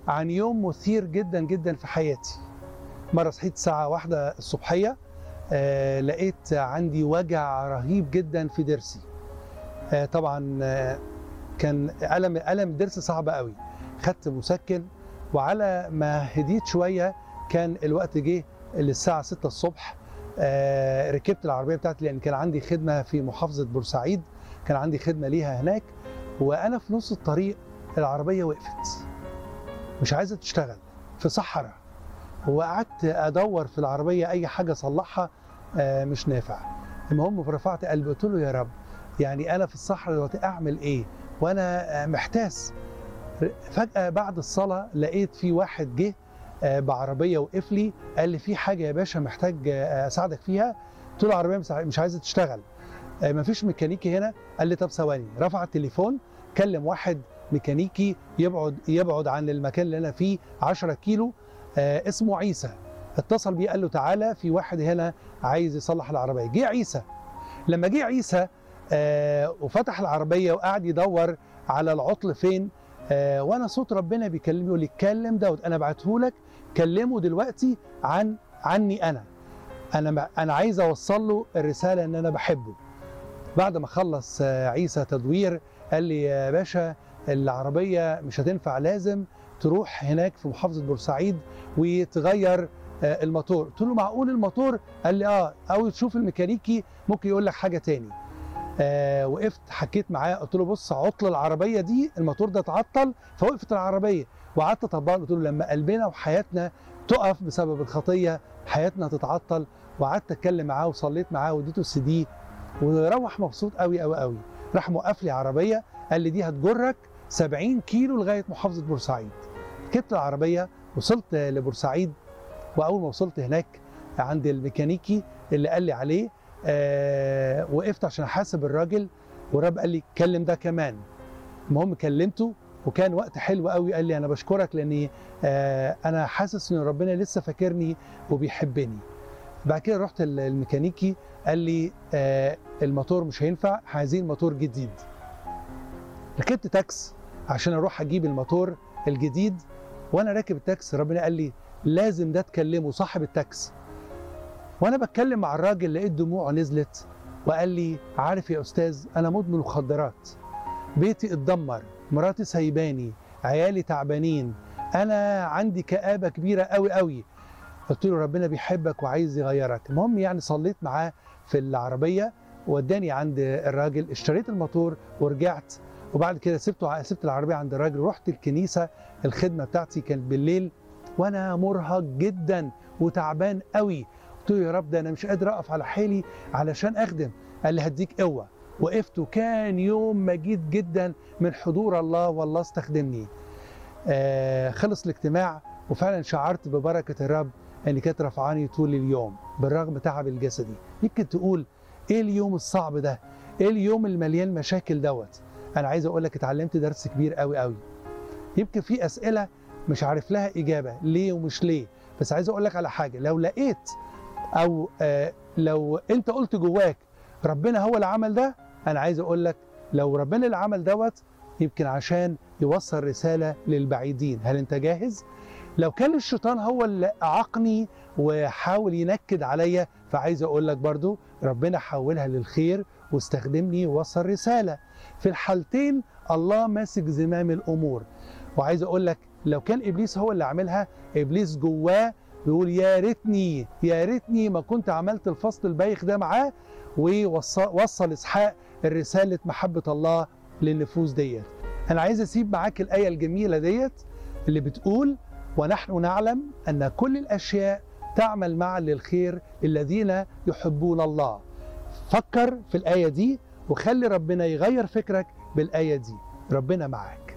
عن يوم مثير جدا جدا في حياتي مرة صحيت الساعة واحدة الصبحية آه لقيت عندي وجع رهيب جدا في ضرسي آه طبعا آه كان ألم ألم ضرس صعب قوي خدت مسكن وعلى ما هديت شوية كان الوقت جه للساعة 6 الصبح آه ركبت العربية بتاعتي لأن كان عندي خدمة في محافظة بورسعيد كان عندي خدمة ليها هناك وأنا في نص الطريق العربية وقفت مش عايزة تشتغل في صحراء وقعدت ادور في العربيه اي حاجه اصلحها آه، مش نافع المهم رفعت قلبي قلت له يا رب يعني انا في الصحراء دلوقتي اعمل ايه وانا آه، محتاس فجاه بعد الصلاه لقيت في واحد جه آه، بعربيه وقف لي قال لي في حاجه يا باشا محتاج آه، اساعدك فيها قلت له العربيه مش عاي- مش عايزه تشتغل آه، مفيش ميكانيكي هنا قال لي طب ثواني رفع التليفون كلم واحد ميكانيكي يبعد يبعد عن المكان اللي انا فيه 10 كيلو آه، اسمه عيسى اتصل بيه قال له تعالى في واحد هنا عايز يصلح العربيه جه عيسى لما جه عيسى آه، وفتح العربيه وقعد يدور على العطل فين آه، وانا صوت ربنا بيكلمني يقول لي اتكلم دوت انا بعته لك كلمه دلوقتي عن عني انا انا ما- انا عايز اوصل له الرساله ان انا بحبه بعد ما خلص آه، عيسى تدوير قال لي يا باشا العربيه مش هتنفع لازم تروح هناك في محافظه بورسعيد وتغير آه، الموتور قلت له معقول الموتور قال لي اه او تشوف الميكانيكي ممكن يقول لك حاجه تاني آه وقفت حكيت معاه قلت له بص عطل العربيه دي الموتور ده اتعطل فوقفت العربيه وقعدت اطبق له. قلت له لما قلبنا وحياتنا تقف بسبب الخطيه حياتنا تتعطل وقعدت اتكلم معاه وصليت معاه واديته السي دي وروح مبسوط قوي قوي قوي راح موقف لي عربيه قال لي دي هتجرك 70 كيلو لغايه محافظه بورسعيد ركبت العربيه وصلت لبورسعيد واول ما وصلت هناك عند الميكانيكي اللي قال لي عليه آه وقفت عشان احاسب الراجل والرب قال لي كلم ده كمان المهم كلمته وكان وقت حلو قوي قال لي انا بشكرك لاني آه انا حاسس ان ربنا لسه فاكرني وبيحبني بعد كده رحت الميكانيكي قال لي آه الموتور مش هينفع عايزين موتور جديد ركبت تاكس عشان اروح اجيب الموتور الجديد وانا راكب التاكس ربنا قال لي لازم ده تكلمه صاحب التاكس وانا بتكلم مع الراجل لقيت دموعه نزلت وقال لي عارف يا استاذ انا مدمن مخدرات بيتي اتدمر مراتي سايباني عيالي تعبانين انا عندي كآبة كبيرة قوي قوي قلت له ربنا بيحبك وعايز يغيرك المهم يعني صليت معاه في العربية وداني عند الراجل اشتريت الموتور ورجعت وبعد كده سبته سبت العربية عند الراجل رحت الكنيسة الخدمة بتاعتي كانت بالليل وانا مرهق جدا وتعبان قوي قلت له يا رب ده انا مش قادر اقف على حيلي علشان اخدم قال لي هديك قوه وقفت وكان يوم مجيد جدا من حضور الله والله استخدمني آه خلص الاجتماع وفعلا شعرت ببركه الرب ان كانت رفعاني طول اليوم بالرغم تعب الجسدي يمكن تقول ايه اليوم الصعب ده ايه اليوم المليان مشاكل دوت انا عايز اقول لك اتعلمت درس كبير قوي قوي يمكن في اسئله مش عارف لها اجابه ليه ومش ليه بس عايز اقول لك على حاجه لو لقيت او آه لو انت قلت جواك ربنا هو اللي عمل ده انا عايز اقول لك لو ربنا اللي عمل دوت يمكن عشان يوصل رساله للبعيدين هل انت جاهز لو كان الشيطان هو اللي اعاقني وحاول ينكد عليا فعايز اقول لك برضو ربنا حولها للخير واستخدمني ووصل رساله في الحالتين الله ماسك زمام الامور وعايز اقول لك لو كان ابليس هو اللي عاملها ابليس جواه بيقول يا ريتني يا ريتني ما كنت عملت الفصل البايخ ده معاه ووصل اسحاق رساله محبه الله للنفوس ديت انا عايز اسيب معاك الايه الجميله ديت اللي بتقول ونحن نعلم ان كل الاشياء تعمل معا للخير الذين يحبون الله فكر في الايه دي وخلي ربنا يغير فكرك بالايه دي ربنا معاك